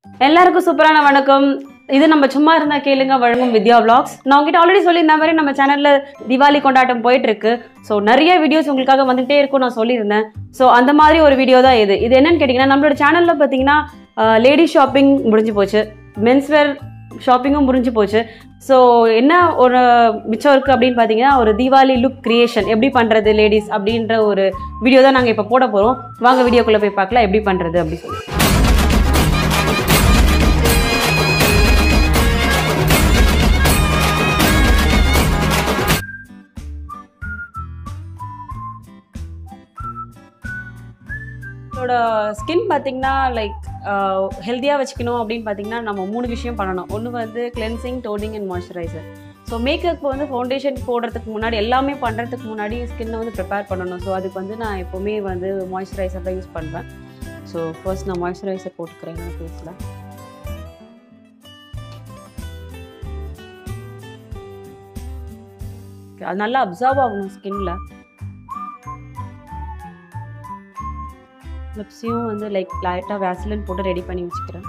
எல்லாருக்கும் சூப்பரான வணக்கம் இது நம்ம சும்மா இருந்தா கேளுங்க வழங்கும் வித்யா vlogs நான் உங்ககிட்ட ஆல்ரெடி சொல்லியிருந்த மாதிரி நம்ம சேனல்ல தீபாவளி கொண்டாட்டம் போயிட்டு இருக்கு ஸோ நிறைய வீடியோஸ் உங்களுக்காக வந்துட்டே இருக்கும் நான் சொல்லியிருந்தேன் ஸோ அந்த மாதிரி ஒரு வீடியோ தான் இது இது என்னன்னு கேட்டிங்கன்னா நம்மளோட சேனல்ல பார்த்தீங்கன்னா லேடி ஷாப்பிங் முடிஞ்சு போச்சு மென்ஸ்வேர் ஷாப்பிங்கும் முடிஞ்சு போச்சு ஸோ என்ன ஒரு மிச்சம் இருக்குது அப்படின்னு பார்த்தீங்கன்னா ஒரு தீபாவளி லுக் கிரியேஷன் எப்படி பண்ணுறது லேடிஸ் அப்படின்ற ஒரு வீடியோ தான் நாங்கள் இப்போ போட போகிறோம் வாங்க வீடியோக்குள்ளே போய் பார்க்கலாம் எப்படி பண்ணுறது அப்படி சொல்லி என்னோட ஸ்கின் பார்த்தீங்கன்னா லைக் ஹெல்த்தியாக வச்சுக்கணும் அப்படின்னு பார்த்தீங்கன்னா நம்ம மூணு விஷயம் பண்ணணும் ஒன்று வந்து cleansing toning and moisturiser so makeup வந்து ஃபவுண்டேஷன் போடுறதுக்கு முன்னாடி எல்லாமே பண்ணுறதுக்கு முன்னாடி ஸ்கின்னை வந்து ப்ரிப்பேர் பண்ணணும் ஸோ அதுக்கு வந்து நான் எப்போவுமே வந்து மாய்ஸ்சரைசர் தான் யூஸ் பண்ணுவேன் ஸோ ஃபர்ஸ்ட் நான் மாய்ஸ்சரைசர் போட்டுக்கிறேன் என்னோட ஃபேஸில் அது நல்லா அப்சர்வ் ஆகணும் ஸ்கின்ல லிப்ஸையும் வந்து லைக் லைட்டாக வேஸ்லின் போட்டு ரெடி பண்ணி வச்சுக்கிறேன்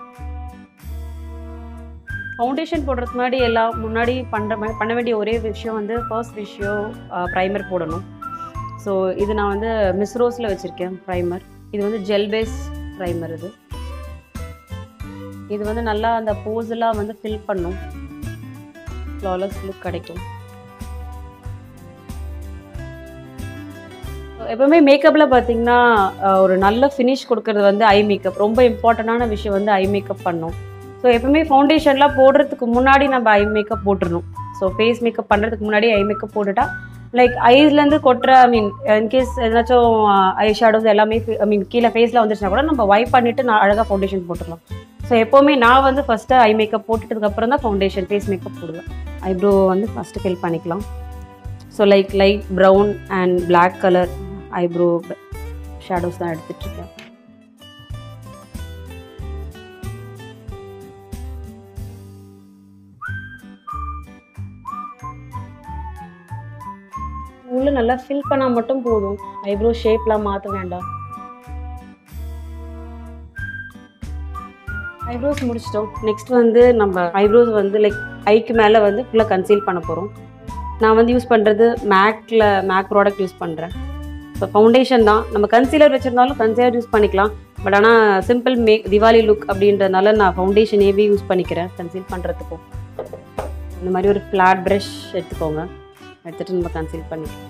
ஃபவுண்டேஷன் போடுறதுக்கு முன்னாடி எல்லாம் முன்னாடி பண்ணுற மாதிரி பண்ண வேண்டிய ஒரே விஷயம் வந்து ஃபர்ஸ்ட் விஷயம் ப்ரைமர் போடணும் ஸோ இது நான் வந்து மிஸ் ரோஸில் வச்சுருக்கேன் ப்ரைமர் இது வந்து ஜெல் பேஸ் ப்ரைமர் இது இது வந்து நல்லா அந்த போஸ் எல்லாம் வந்து ஃபில் பண்ணும் ஃப்ளாலஸ் லுக் கிடைக்கும் எப்பவுமே மேக்கப்பில் பார்த்தீங்கன்னா அஹ், ஒரு நல்ல ஃபினிஷ் கொடுக்கறது வந்து ஐ மேக்கப் ரொம்ப இம்பார்ட்டண்டான விஷயம் வந்து ஐ மேக்கப் பண்ணும் ஸோ எப்பவுமே ஃபவுண்டேஷன்லாம் போடுறதுக்கு முன்னாடி நம்ம ஐ மேக்கப் போட்டுடணும் ஸோ ஃபேஸ் மேக்கப் பண்ணுறதுக்கு முன்னாடி ஐ மேக்கப் போட்டுட்டா லைக் ஐஸ்லேருந்து கொட்டுற ஐ மீன் இன்கேஸ் எதனாச்சும் ஐ ஷேடோஸ் எல்லாமே ஐ மீன் கீழே ஃபேஸில் வந்துச்சுன்னா கூட நம்ம வைப் பண்ணிட்டு நான் அழகாக ஃபவுண்டேஷன் போட்டுடலாம் ஸோ எப்போவுமே நான் வந்து ஃபஸ்ட்டு ஐ மேக்கப் போட்டுட்டதுக்கப்புறம் தான் ஃபவுண்டேஷன் ஃபேஸ் மேக்கப் போடுவேன் ஐப்ரோ வந்து ஃபஸ்ட்டு ஃபில் பண்ணிக்கலாம் so like light brown and Black colour eyebrow shadows தான் எடுத்துட்டு இருக்கேன் உள்ள நல்லா ஃபில் பண்ணா மட்டும் போதும் ஐப்ரோ ஷேப்லாம் மாற்ற வேண்டாம் ஐப்ரோஸ் முடிச்சிட்டோம் நெக்ஸ்ட் வந்து நம்ம ஐப்ரோஸ் வந்து லைக் ஐக்கு மேலே வந்து ஃபுல்லாக கன்சீல் பண்ண போகிறோம் நான் வந்து யூஸ் பண்ணுறது மேக்கில் மேக் ப்ராடக்ட் யூஸ் பண்ணுறேன் இப்போ ஃபவுண்டேஷன் தான் நம்ம கன்சீலர் வச்சுருந்தாலும் கன்சீலர் யூஸ் பண்ணிக்கலாம் பட் ஆனால் சிம்பிள் மேக் திவாலி லுக் அப்படின்றதுனால நான் ஃபவுண்டேஷனேவே யூஸ் பண்ணிக்கிறேன் கன்சீல் பண்ணுறதுக்கும் இந்த மாதிரி ஒரு ஃப்ளாட் ப்ரஷ் எடுத்துக்கோங்க எடுத்துகிட்டு நம்ம கன்சீல் பண்ணிக்கலாம்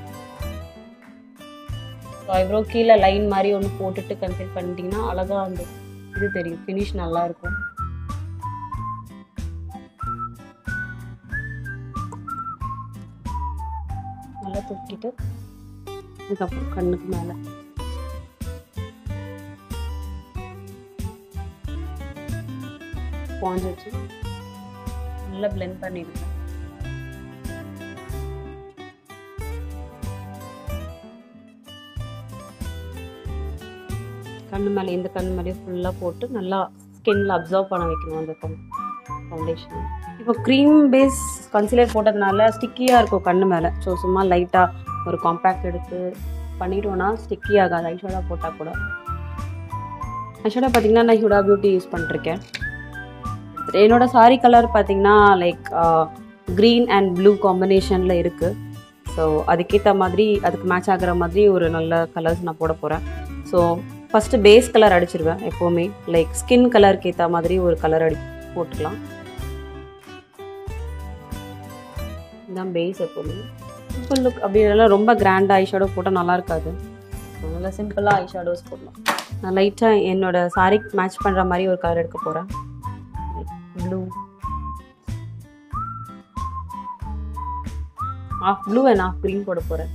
ஐப்ரோ கீழே லைன் மாதிரி ஒன்று போட்டுட்டு கன்சீல் பண்ணிட்டீங்கன்னா அழகாக அந்த இது தெரியும் ஃபினிஷ் நல்லா இருக்கும் நல்லா தூக்கிட்டு அதுக்கப்புறம் கண்ணுக்கு மேலே ஸ்பாஞ்ச் வச்சு நல்லா blend பண்ணிடுங்க கண்ணு மேலே இந்த கண்ணு மேலேயே ஃபுல்லாக போட்டு நல்லா ஸ்கின்ல அப்சர்வ் பண்ண வைக்கணும் அந்த ஃபவுண்டேஷன் இப்போ க்ரீம் பேஸ் கன்சீலர் போட்டதுனால ஸ்டிக்கியாக இருக்கும் கண்ணு மேலே ஸோ சும்மா லைட்டாக ஒரு காம்பேக்ட் எடுத்து பண்ணிட்டோன்னா ஸ்டிக்கி ஆகாது ஐஷோடா போட்டால் கூட ஐஷோடா பார்த்தீங்கன்னா நான் ஹுடா பியூட்டி யூஸ் பண்ணிருக்கேன் என்னோட சாரி கலர் பார்த்தீங்கன்னா லைக் க்ரீன் அண்ட் ப்ளூ காம்பினேஷனில் இருக்குது ஸோ அதுக்கேற்ற மாதிரி அதுக்கு மேட்ச் ஆகுற மாதிரி ஒரு நல்ல கலர்ஸ் நான் போட போகிறேன் ஸோ ஃபஸ்ட்டு பேஸ் கலர் அடிச்சிருவேன் எப்போவுமே லைக் ஸ்கின் கலருக்கு ஏற்ற மாதிரி ஒரு கலர் அடி போட்டுக்கலாம் இதுதான் பேஸ் எப்போவுமே சிம்பிள் லுக் அப்படின்றலாம் ரொம்ப கிராண்டாக ஐ ஷேடோ போட்டால் நல்லா இருக்காது நல்லா சிம்பிளாக ஐ ஷேடோஸ் போடலாம் நான் லைட்டாக என்னோட சாரிக்கு மேட்ச் பண்ணுற மாதிரி ஒரு கலர் எடுக்க போகிறேன் blue of blue and of green போட போகிறேன்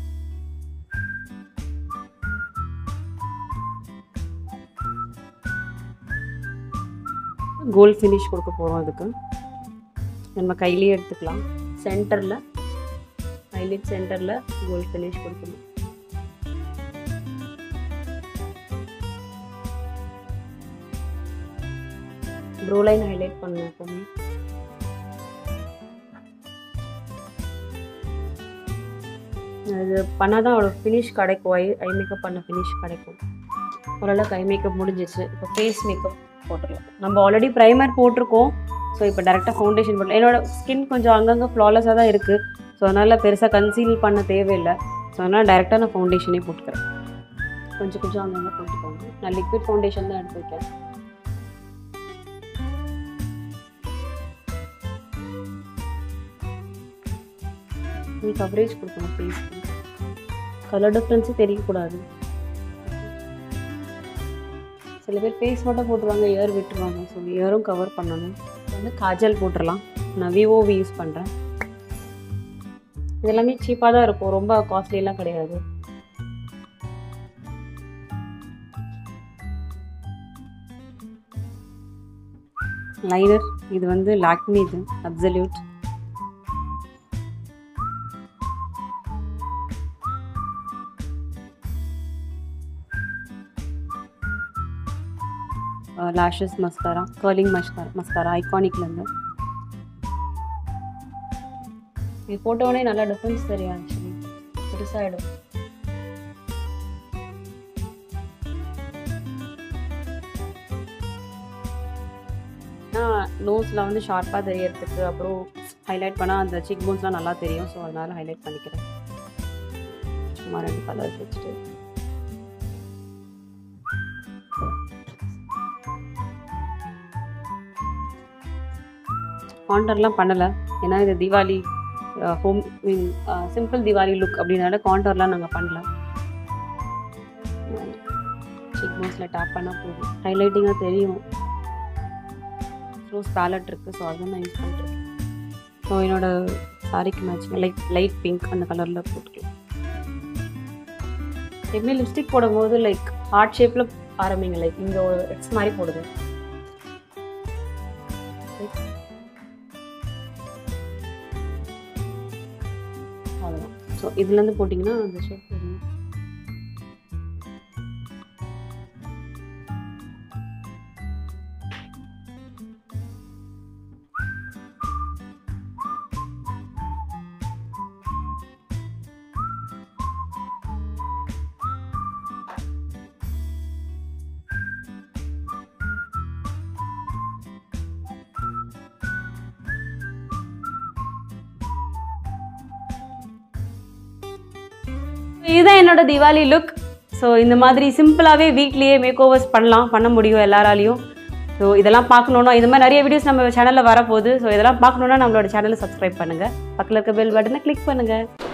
கோல்ட் ஃபினிஷ் கொடுக்க போகிறோம் இதுக்கு நம்ம கையிலேயே எடுத்துக்கலாம் சென்டரில் ஹைலைட் சென்டரில் கோல்ட் ஃபினிஷ் கொடுக்கணும் ப்ரோ லைன் ஹைலைட் பண்ணணும் எப்பவுமே அது பண்ணால் தான் அவளோட ஃபினிஷ் கிடைக்கும் ஐ ஐ மேக்கப் பண்ண ஃபினிஷ் கிடைக்கும் ஓரளவுக்கு ஐ மேக்கப் முடிஞ்சிச்சு இப்போ ஃபேஸ் மேக்கப் போட்டுடலாம் நம்ம ஆல்ரெடி ப்ரைமர் போட்டிருக்கோம் ஸோ இப்போ டேரெக்டாக ஃபவுண்டேஷன் போடலாம் என்னோட ஸ்கின் கொஞ்சம் அங்கங்கே ஃப்ளாலஸாக தான் இருக்குது ஸோ அதனால் பெருசாக கன்சீல் பண்ண தேவையில்லை ஸோ அதனால் டேரெக்டாக நான் ஃபவுண்டேஷனே போட்டுக்கிறேன் கொஞ்சம் கொஞ்சம் அங்கங்கே போட்டுக்கோங்க நான் லிக்விட் ஃபவுண்டேஷன் தான் எடுத்து வைக்கிறேன் நீ கவரேஜ் கொடுக்கணும் ஃபேஸ் கலர் டிஃப்ரென்ஸே தெரியக்கூடாது சில பேர் ஃபேஸ் மட்டும் போட்டுருவாங்க இயர் விட்டுருவாங்க ஸோ இயரும் கவர் பண்ணணும் வந்து காஜல் போட்டுடலாம் நான் விவோவி யூஸ் பண்ணுறேன் இது எல்லாமே சீப்பாக தான் இருக்கும் ரொம்ப காஸ்ட்லியெல்லாம் கிடையாது லைனர் இது வந்து லாக்மி இது absolute lashes mascara curling mascara mascara ஐகானிக்லேருந்து இது போட்டோடனே நல்லா டிஃப்ரென்ஸ் தெரியும் ஆக்சுவலி பெருசாகிடும் நோஸில் வந்து ஷார்ப்பாக தெரியறதுக்கு அப்புறம் ஹைலைட் பண்ணால் அந்த சிக் போன்ஸ்லாம் நல்லா தெரியும் ஸோ அதனால் ஹைலைட் பண்ணிக்கிறேன் சும்மா ரெண்டு கலர்ஸ் வச்சுட்டு காண்டர்லாம் பண்ணலை ஏன்னா இது Deepavali home mean simple Deepavali look அப்படின்னால காண்டர்லாம் நாங்கள் பண்ணல சிக் போன்ஸில் டேப் பண்ணால் போதும் ஹைலைட்டிங்காக தெரியும் ரோஸ் பேலட் இருக்குது ஸோ அதுவும் நான் யூஸ் பண்ணிட்டுருக்கேன் ஸோ என்னோட சாரிக்கு மேட்சிங் லைட் லைட் பிங்க் அந்த கலரில் போட்டுக்கலாம் எப்பவுமே லிப்ஸ்டிக் போடும்போது லைக் ஹார்ட் ஷேப்பில் ஆரம்பிங்க லைக் இங்கே ஒரு எக்ஸ் மாதிரி போடுது அவ்வளோதான் ஸோ இதுலேருந்து போட்டிங்கன்னா அந்த ஷேப் தெரியும் இதுதான் என்னோட திவாலி லுக் ஸோ இந்த மாதிரி சிம்பிளாகவே வீட்லேயே மேக் ஓவர்ஸ் பண்ணலாம் பண்ண முடியும் எல்லாராலையும் ஸோ இதெல்லாம் பார்க்கணுன்னா இது மாதிரி நிறைய வீடியோஸ் நம்ம சேனலில் வரப்போகுது ஸோ இதெல்லாம் பார்க்கணுன்னா நம்மளோட சேனலை சப்ஸ்கிரைப் பண்ணுங்கள் பக்கத்தில் இருக்க பெல் பட்டனை கிளிக் பண்ணுங்கள்